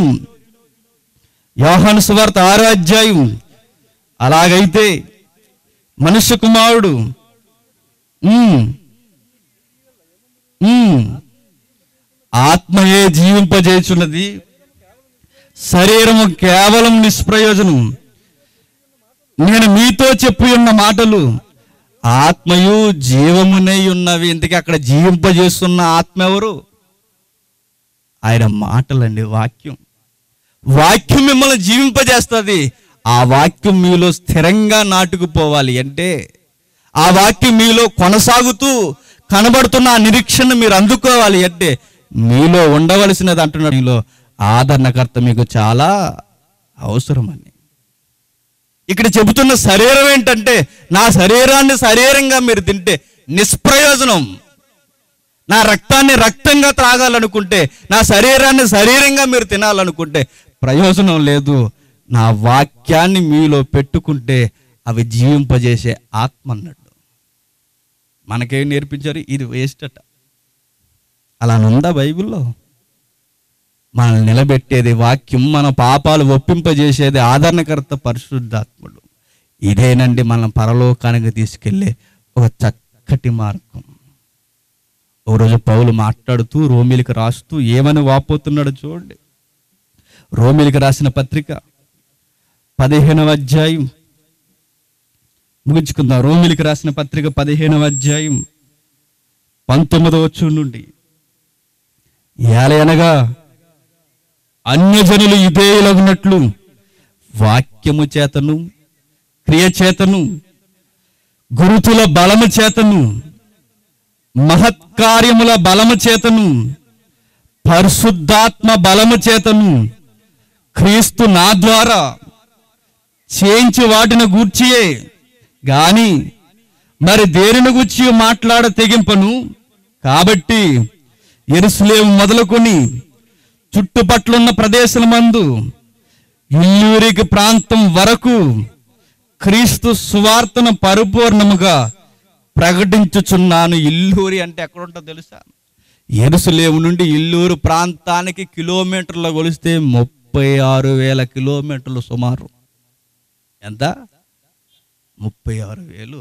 యోహాను సువార్త ఆరో అధ్యాయం అలాగైతే మనుష్య కుమారుడు ఉమ్, ఉమ్, ఆత్మయే జీవింపజేయుచున్నది శరీరము కేవలం నిష్ప్రయోజనం నేను మీతో చెప్పి ఉన్న మాటలు ఆత్మయు జీవమునై ఉన్నవి ఇంతకీ అక్కడ జీవింపజేస్తున్న ఆత్మ ఎవరు ఆయన మాటలండి వాక్యం వాక్యం మిమ్మల్ని జీవింపజేస్తుంది ఆ వాక్యం మీలో స్థిరంగా నాటుకుపోవాలి అంటే ఆ వాక్యం మీలో కొనసాగుతూ కనబడుతున్న ఆ నిరీక్షణ మీరు అందుకోవాలి అంటే మీలో ఉండవలసినది అంటున్నాడు మీలో ఆదరణకర్త మీకు చాలా అవసరమని ఇక్కడ చెబుతున్న శరీరం ఏంటంటే నా శరీరాన్ని శరీరంగా మీరు తింటే నిష్ప్రయోజనం నా రక్తాన్ని రక్తంగా త్రాగాలనుకుంటే నా శరీరాన్ని శరీరంగా మీరు తినాలనుకుంటే ప్రయోజనం లేదు నా వాక్యాన్ని మీలో పెట్టుకుంటే అవి జీవింపజేసే ఆత్మ అన్నట్టు మనకేం నేర్పించారు ఇది వేస్ట్ అట అలా ఉందా బైబిల్లో మనల్ని నిలబెట్టేది వాక్యం మన పాపాలు ఒప్పింపజేసేది ఆదరణకర్త పరిశుద్ధాత్ముడు ఇదేనండి మనం పరలోకానికి తీసుకెళ్ళే ఒక చక్కటి మార్గం ఓ రోజు పౌలు మాట్లాడుతూ రోమిలికి రాస్తూ ఏమని వాపోతున్నాడు చూడండి రోమిలికి రాసిన పత్రిక పదిహేనవ అధ్యాయం ముగించుకుందాం రోమిలికి రాసిన పత్రిక పదిహేనవ అధ్యాయం పంతొమ్మిదవ వచ్చు నుండి ఏలయనగా అన్యజనులు ఇదేలగునట్లు వాక్యము చేతను క్రియ చేతను గురుతుల బలము చేతను మహత్కార్యముల బలము చేతను పరిశుద్ధాత్మ బలము చేతను క్రీస్తు నా ద్వారా చేయించి వాటిని గూర్చియే గాని మరి దేనిని గూర్చి మాట్లాడ తెగింపను కాబట్టి ఎరుసలేం మొదలుకొని చుట్టుపట్లున్న ప్రదేశల మందు ఇల్లూరికి ప్రాంతం వరకు క్రీస్తు సువార్తను పరిపూర్ణముగా ప్రకటించుచున్నాను ఇల్లూరి అంటే ఎక్కడ ఉంటుందో తెలుసా ఎరుసలేము నుండి ఇల్లూరు ప్రాంతానికి కిలోమీటర్ల కొలిస్తే ముప్పై ఆరు వేల కిలోమీటర్లు సుమారు ఎంత ముప్పై ఆరు వేలు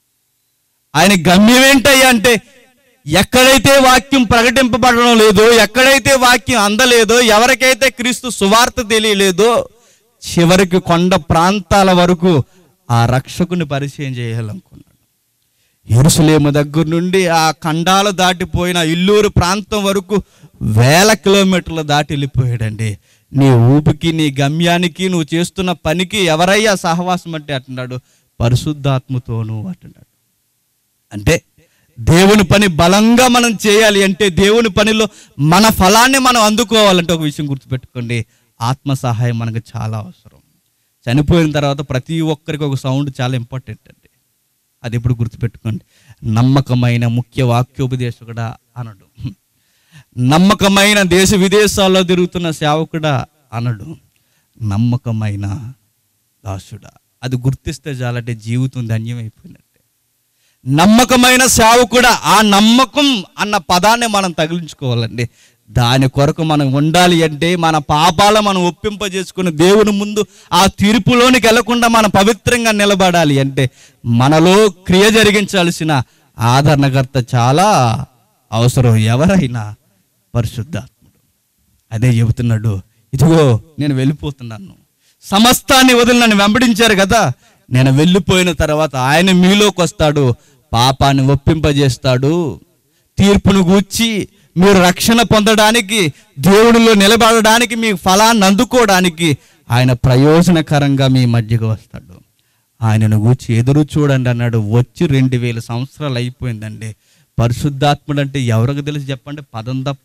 ఆయన గమ్యం ఏంటయ్యా అంటే ఎక్కడైతే వాక్యం ప్రకటింపబడడం లేదో ఎక్కడైతే వాక్యం అందలేదో ఎవరికైతే క్రీస్తు సువార్త తెలియలేదో చివరికి కొండ ప్రాంతాల వరకు ఆ రక్షకుని పరిచయం చేయాలనుకున్నాడు ఎరుసలేము దగ్గర నుండి ఆ ఖండాలు దాటిపోయిన ఇల్లూరు ప్రాంతం వరకు వేల కిలోమీటర్లు దాటి వెళ్ళిపోయాడండి నీ ఊపికి నీ గమ్యానికి నువ్వు చేస్తున్న పనికి ఎవరయ్యా సహవాసం అంటే అంటున్నాడు పరిశుద్ధాత్మతోను అంటున్నాడు అంటే దేవుని పని బలంగా మనం చేయాలి అంటే దేవుని పనిలో మన ఫలాన్ని మనం అందుకోవాలంటే ఒక విషయం గుర్తుపెట్టుకోండి ఆత్మ సహాయం మనకు చాలా అవసరం చనిపోయిన తర్వాత ప్రతి ఒక్కరికి ఒక సౌండ్ చాలా ఇంపార్టెంట్ అండి అది ఎప్పుడు గుర్తుపెట్టుకోండి నమ్మకమైన ముఖ్య వాక్యోపదేశకుడా అనడు నమ్మకమైన దేశ విదేశాల్లో తిరుగుతున్న సేవకుడా అనడు నమ్మకమైన దాసుడా అది గుర్తిస్తే చాలంటే జీవితం ధన్యమైపోయినట్టే నమ్మకమైన సేవకుడా ఆ నమ్మకం అన్న పదాన్ని మనం తగిలించుకోవాలండి దాని కొరకు మనం ఉండాలి అంటే మన పాపాల మనం ఒప్పింపజేసుకుని దేవుని ముందు ఆ తీర్పులోనికి వెళ్లకుండా మనం పవిత్రంగా నిలబడాలి అంటే మనలో క్రియ జరిగించాల్సిన ఆదరణకర్త చాలా అవసరం ఎవరైనా పరిశుద్ధాత్ముడు అదే చెబుతున్నాడు ఇదిగో నేను వెళ్ళిపోతున్నాను సమస్తాన్ని వదిలి నన్ను వెంబడించారు కదా నేను వెళ్ళిపోయిన తర్వాత ఆయన మీలోకి వస్తాడు పాపాన్ని ఒప్పింపజేస్తాడు తీర్పును గూర్చి మీరు రక్షణ పొందడానికి దేవుడిలో నిలబడడానికి మీ ఫలాన్ని అందుకోవడానికి ఆయన ప్రయోజనకరంగా మీ మధ్యకు వస్తాడు ఆయనను గూర్చి ఎదురు చూడండి అన్నాడు వచ్చి రెండు వేల సంవత్సరాలు అయిపోయిందండి పరిశుద్ధాత్ముడు అంటే ఎవరికి తెలుసు చెప్పండి పదం తప్ప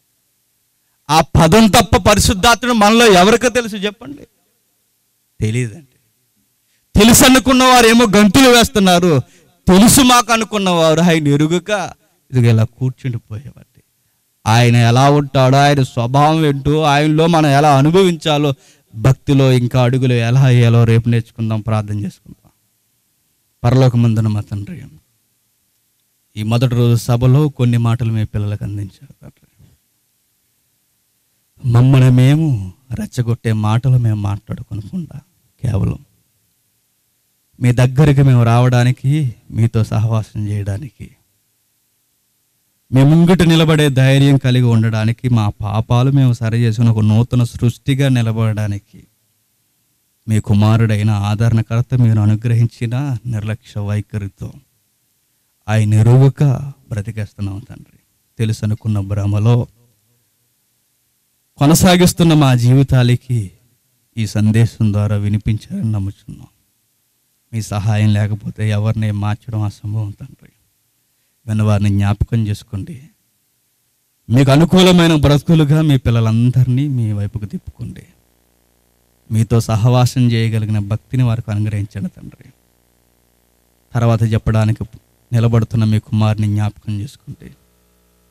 ఆ పదం తప్ప పరిశుద్ధాత్ముడు మనలో ఎవరికి తెలుసు చెప్పండి తెలియదండి తెలుసు అనుకున్న వారు ఏమో గంతులు వేస్తున్నారు తెలుసు మాకు అనుకున్నవారు ఆయన ఎరుగక ఇది ఇలా కూర్చుండిపోయేవాటి ఆయన ఎలా ఉంటాడో ఆయన స్వభావం ఏంటో ఆయనలో మనం ఎలా అనుభవించాలో భక్తిలో ఇంకా అడుగులు ఎలా వేయాలో రేపు నేర్చుకుందాం ప్రార్థన చేసుకుందాం పరలోకమందున మా తండ్రి ఈ మొదటి రోజు సభలో కొన్ని మాటలు మీ పిల్లలకు అందించారు తండ్రి మమ్మల్ని మేము రెచ్చగొట్టే మాటలు మేము మాట్లాడుకోనకుండా కేవలం మీ దగ్గరికి మేము రావడానికి మీతో సహవాసం చేయడానికి మీ ముంగిట నిలబడే ధైర్యం కలిగి ఉండడానికి మా పాపాలు మేము సరి చేసుకుని ఒక నూతన సృష్టిగా నిలబడడానికి మీ కుమారుడైన ఆదరణకర్త మీరు అనుగ్రహించిన నిర్లక్ష్య వైఖరితో ఆయన ఎరువుక బ్రతికేస్తున్నాం తండ్రి తెలుసు అనుకున్న భ్రమలో కొనసాగిస్తున్న మా జీవితాలకి ఈ సందేశం ద్వారా వినిపించారని నమ్ముచున్నాం మీ సహాయం లేకపోతే ఎవరిని మార్చడం అసంభవం తండ్రి విన్నవారిని జ్ఞాపకం చేసుకోండి మీకు అనుకూలమైన బ్రతుకులుగా మీ పిల్లలందరినీ మీ వైపుకు తిప్పుకోండి మీతో సహవాసం చేయగలిగిన భక్తిని వారికి అనుగ్రహించండి తండ్రి తర్వాత చెప్పడానికి నిలబడుతున్న మీ కుమారుని జ్ఞాపకం చేసుకోండి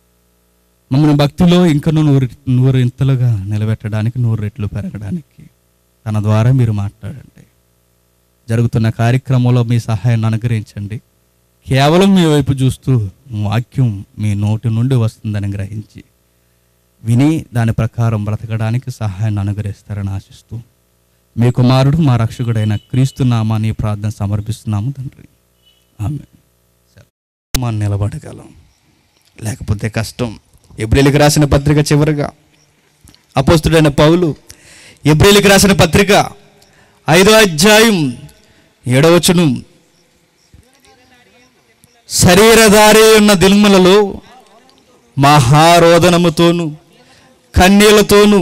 మమ్మల్ని భక్తిలో ఇంకనూ నూరు నూరు ఇంతలుగా నిలబెట్టడానికి నూరు రెట్లు పెరగడానికి తన ద్వారా మీరు మాట్లాడండి జరుగుతున్న కార్యక్రమంలో మీ సహాయాన్ని అనుగ్రహించండి కేవలం మీ వైపు చూస్తూ వాక్యం మీ నోటి నుండి వస్తుందని గ్రహించి విని దాని ప్రకారం బ్రతకడానికి సహాయాన్ని అనుగ్రహిస్తారని ఆశిస్తూ మీ కుమారుడు మా రక్షకుడైన క్రీస్తు నామాన్ని ప్రార్థన సమర్పిస్తున్నాము తండ్రి ఆమె మనం నిలబడగలం లేకపోతే కష్టం ఎబ్రిలికి రాసిన పత్రిక చివరిగా అపోస్తుడైన పౌలు ఎబ్రిలికి రాసిన పత్రిక ఐదో అధ్యాయం ఏడవచును శరీరధారి ఉన్న దిల్మలలో మహారోదనముతోను కన్నీళ్లతోను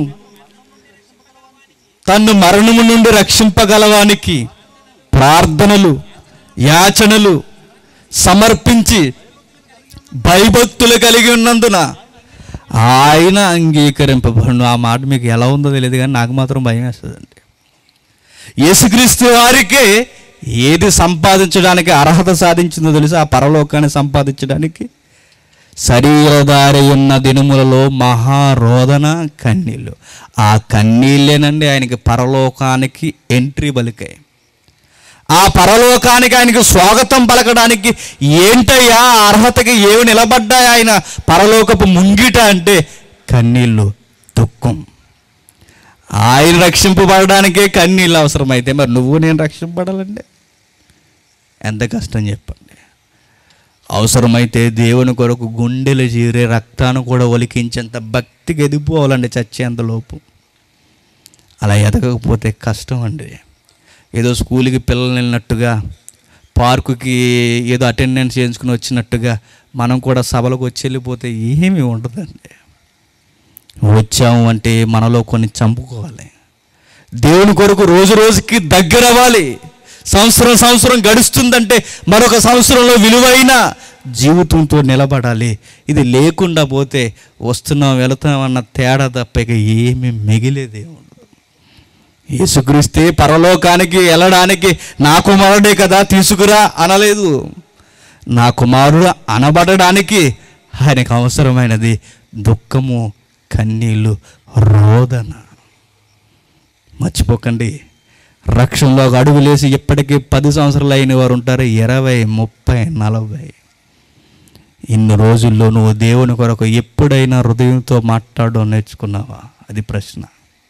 తన్ను మరణము నుండి రక్షింపగలవానికి ప్రార్థనలు యాచనలు సమర్పించి భయభక్తులు కలిగి ఉన్నందున ఆయన అంగీకరింపబడును ఆ మాట మీకు ఎలా ఉందో తెలియదు కానీ నాకు మాత్రం భయం వేస్తుందండి యేసుక్రీస్తు వారికి ఏది సంపాదించడానికి అర్హత సాధించిందో తెలుసు ఆ పరలోకాన్ని సంపాదించడానికి శరీరధారి ఉన్న దినములలో మహారోదన కన్నీళ్ళు ఆ కన్నీళ్ళేనండి ఆయనకి పరలోకానికి ఎంట్రీ పలికాయి ఆ పరలోకానికి ఆయనకి స్వాగతం పలకడానికి ఏంటయ్యా ఆ అర్హతకి ఏవి నిలబడ్డాయి ఆయన పరలోకపు ముంగిట అంటే కన్నీళ్ళు దుఃఖం ఆయన రక్షింపబడడానికే కన్నీళ్ళు అవసరమైతే మరి నువ్వు నేను రక్షింపడాలండి ఎంత కష్టం చెప్పండి అవసరమైతే దేవుని కొరకు గుండెలు చీరే రక్తాన్ని కూడా ఒలికించేంత భక్తికి ఎదిగిపోవాలండి చచ్చేంత లోపు అలా ఎదగకపోతే కష్టం అండి ఏదో స్కూల్కి పిల్లలు వెళ్ళినట్టుగా పార్కుకి ఏదో అటెండెన్స్ చేయించుకుని వచ్చినట్టుగా మనం కూడా సభలకు వచ్చి వెళ్ళిపోతే ఏమీ ఉండదండి వచ్చాము అంటే మనలో కొన్ని చంపుకోవాలి దేవుని కొరకు రోజు రోజుకి దగ్గర అవ్వాలి సంవత్సరం సంవత్సరం గడుస్తుందంటే మరొక సంవత్సరంలో విలువైన జీవితంతో నిలబడాలి ఇది లేకుండా పోతే వస్తున్నాం వెళుతున్నాం అన్న తేడా తప్ప ఇక ఏమీ మిగిలేదే ఉండదు యేసుక్రీస్తే పరలోకానికి వెళ్ళడానికి నా కుమారుడే కదా తీసుకురా అనలేదు నా కుమారుడు అనబడడానికి ఆయనకు అవసరమైనది దుఃఖము కన్నీళ్ళు రోదన మర్చిపోకండి రక్షణలో ఒక అడుగులేసి ఇప్పటికీ పది సంవత్సరాలు అయిన వారు ఉంటారు ఇరవై ముప్పై నలభై ఇన్ని రోజుల్లో నువ్వు దేవుని కొరకు ఎప్పుడైనా హృదయంతో మాట్లాడడం నేర్చుకున్నావా అది ప్రశ్న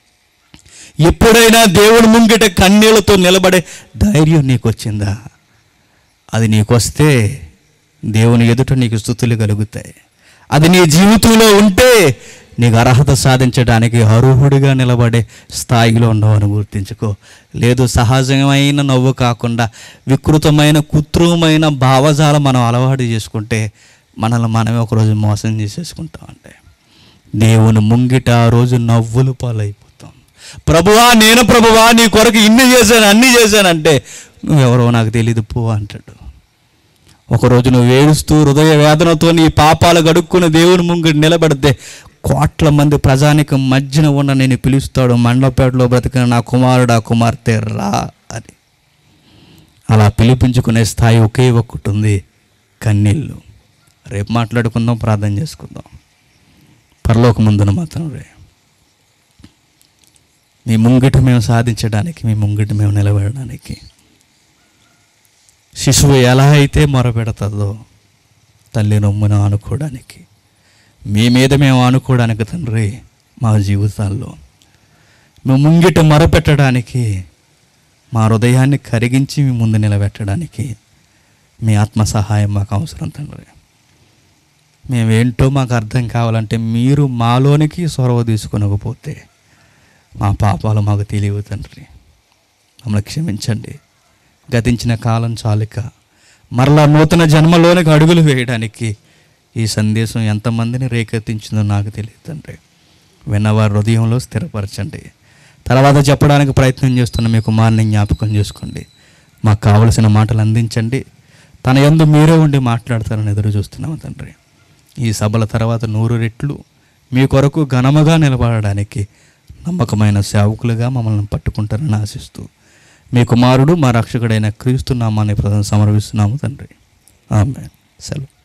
ఎప్పుడైనా దేవుని ముంగిట కన్నీళ్లతో నిలబడే ధైర్యం నీకు వచ్చిందా అది నీకు వస్తే దేవుని ఎదుట నీకు స్థుతులు కలుగుతాయి అది నీ జీవితంలో ఉంటే నీకు అర్హత సాధించడానికి అర్హుడిగా నిలబడే స్థాయిలో ఉండవని గుర్తించుకో లేదు సహజమైన నవ్వు కాకుండా వికృతమైన కృత్రిమమైన భావజాలం మనం అలవాటు చేసుకుంటే మనల్ని మనమే ఒకరోజు మోసం చేసేసుకుంటామంటే దేవుని ముంగిట ఆ రోజు నవ్వులు పాలైపోతాం ప్రభువా నేను ప్రభువా నీ కొరకు ఇన్ని చేశాను అన్ని చేశానంటే నువ్వెవరో నాకు తెలియదు పో అంటాడు ఒకరోజు నువ్వు ఏడుస్తూ హృదయ వేదనతో నీ పాపాలు గడుక్కుని దేవుని ముంగిట నిలబెడితే కోట్ల మంది ప్రజానికి మధ్యన ఉన్న నేను పిలుస్తాడు మండపేటలో బ్రతికిన నా కుమారుడు ఆ కుమార్తె రా అని అలా పిలిపించుకునే స్థాయి ఒకే ఒక్కటి ఉంది కన్నీళ్ళు రేపు మాట్లాడుకుందాం ప్రార్థన చేసుకుందాం పరలోక ముందున మాత్రం రే మీ ముంగిట మేము సాధించడానికి మీ ముంగిట మేము నిలబడడానికి శిశువు ఎలా అయితే మొరపెడుతుందో తల్లి నొమ్మున ఆనుకోవడానికి మీ మీద మేము ఆనుకోవడానికి తండ్రి మా జీవితాల్లో మేము ముంగిట మొరపెట్టడానికి మా హృదయాన్ని కరిగించి మీ ముందు నిలబెట్టడానికి మీ ఆత్మ సహాయం మాకు అవసరం తండ్రి మేమేంటో మాకు అర్థం కావాలంటే మీరు మాలోనికి సొరవ తీసుకొనకపోతే మా పాపాలు మాకు తెలియవు తండ్రి మమ్మల్ని క్షమించండి గతించిన కాలం చాలిక మరలా నూతన జన్మలోనికి అడుగులు వేయడానికి ఈ సందేశం ఎంతమందిని రేకెత్తించిందో నాకు తెలియదు తండ్రి విన్నవారి హృదయంలో స్థిరపరచండి తర్వాత చెప్పడానికి ప్రయత్నం చేస్తున్న మీ కుమారుని జ్ఞాపకం చేసుకోండి మాకు కావలసిన మాటలు అందించండి తన యందు మీరే ఉండి మాట్లాడతారని ఎదురు చూస్తున్నాము తండ్రి ఈ సభల తర్వాత నూరు రెట్లు మీ కొరకు ఘనముగా నిలబడడానికి నమ్మకమైన సేవకులుగా మమ్మల్ని పట్టుకుంటారని ఆశిస్తూ మీ కుమారుడు మా రక్షకుడైన క్రీస్తు నామాన్ని ప్రధాన సమర్పిస్తున్నాము తండ్రి ఆమె సెలవు